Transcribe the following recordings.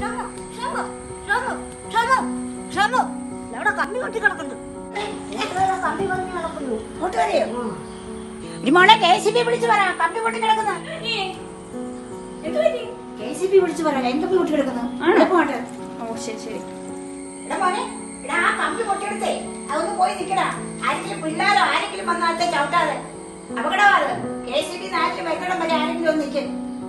ഷമു, ഷമു, ഷമു, ഷമു, ഷമു. എവിടെ കമ്പി കൊട്ടി കിടക്കുന്നു എത്രയോ കമ്പി പറഞ്ഞു കിടക്കുന്നു കൂട്ടുകാരിയോ ഒരു മോളെ കെ സി ബി വിളിച്ചു പറ കമ്പി പൊട്ടി കിടക്കുന്ന കെ സി ബി വിളിച്ചു പറ ലൈൻ കമ്പി പൊട്ടി കിടക്കുന്നു പോട്ടെ ഓ ശരി ശരി എടാ മോനെ എടാ ആ കമ്പി പൊട്ടിയെടുത്തേ അതൊന്ന് പോയി നിക്കടാ ആരെങ്കിലും പിള്ളേരോ ആരെങ്കിലും വന്നാലത്തെ ചവിട്ടാതെ അപകടമാ അത് കെ സി ബി നാട്ടിൽ വെക്കണം വരെ ആരെങ്കിലും ഒന്ന് നിൽക്കും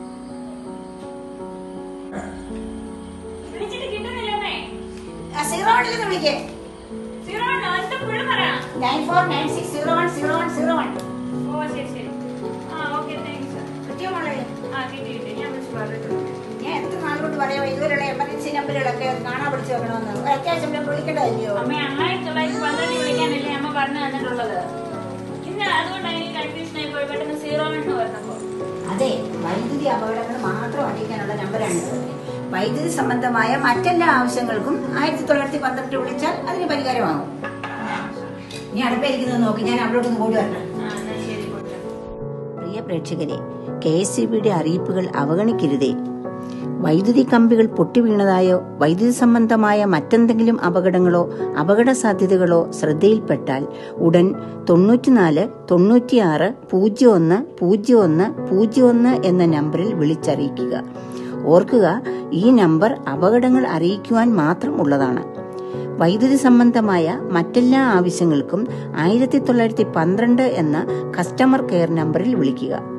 വിളിച്ചിട്ട് കിട്ടുന്നില്ലമ്മേ സീറോ വണ്ണിൽ നിന്ന് വിളിക്കേ സീറോ വൺ എന്താ ഫുള്ള് പറയാം nine four nine six zero one zero one zero one ഓ ശരി ശരി ആ ഓക്കെ താങ്ക് യു കിട്ടിയോ മോളെ ആ കിട്ടി കിട്ടി ഞാൻ വിളിച്ച് പറഞ്ഞിട്ടുണ്ട് ഞാൻ എത്ര നാളോട്ട് പറയാമോ ഇതുവരെയുള്ള എമർജൻസി നമ്പറുകളൊക്കെ കാണാൻ പിടിച്ചു വെക്കണമെന്ന് ഒരു അത്യാവശ്യം ഞാൻ വിളിക്കേണ്ടതല്ലയോ അമ്മ ആയിരത്തി തൊള്ളായിരത്തി പന്ത്രണ്ടിൽ വിളിക്കാനല്ലേ അമ്മ പറഞ്ഞു തന്നിട്ടുള്ളത് ഇന്ന് അതുകൊണ്ടാണ് എനിക്ക് കൺഫ്യൂഷൻ ആയി പോയി പെട്ടെന്ന് സീറോ എന്ന് പറഞ്ഞപ്പോ അതെ വൈദ്യുതി അപകടങ്ങൾ മാത്രം അറിയിക്കാനുള്ള നമ്പറാണ് വൈദ്യുതി സംബന്ധമായ മറ്റെല്ലാ ആവശ്യങ്ങൾക്കും ആയിരത്തി തൊള്ളായിരത്തി പന്ത്രണ്ട് വിളിച്ചാൽ അതിന് പരിഹാരമാകും നീ അടുപ്പിരിക്കുന്നത് നോക്കി ഞാൻ അവിടോട്ടൊന്ന് കൂടി വരണം ആ എന്നാ ശരി പോട്ടെ പ്രിയ പ്രേക്ഷകരെ കെ എസ് സി ബിയുടെ അറിയിപ്പുകൾ അവഗണിക്കരുതേ വൈദ്യുതി കമ്പികൾ പൊട്ടിവീണതായോ വൈദ്യുതി സംബന്ധമായ മറ്റെന്തെങ്കിലും അപകടങ്ങളോ അപകട സാധ്യതകളോ ശ്രദ്ധയിൽപ്പെട്ടാൽ ഉടൻ തൊണ്ണൂറ്റിനാല് തൊണ്ണൂറ്റിയാറ് പൂജ്യം ഒന്ന് പൂജ്യം ഒന്ന് പൂജ്യം ഒന്ന് എന്ന നമ്പറിൽ വിളിച്ചറിയിക്കുക ഓർക്കുക ഈ നമ്പർ അപകടങ്ങൾ അറിയിക്കുവാൻ മാത്രം ഉള്ളതാണ് വൈദ്യുതി സംബന്ധമായ മറ്റെല്ലാ ആവശ്യങ്ങൾക്കും ആയിരത്തി തൊള്ളായിരത്തി പന്ത്രണ്ട് എന്ന കസ്റ്റമർ കെയർ നമ്പറിൽ വിളിക്കുക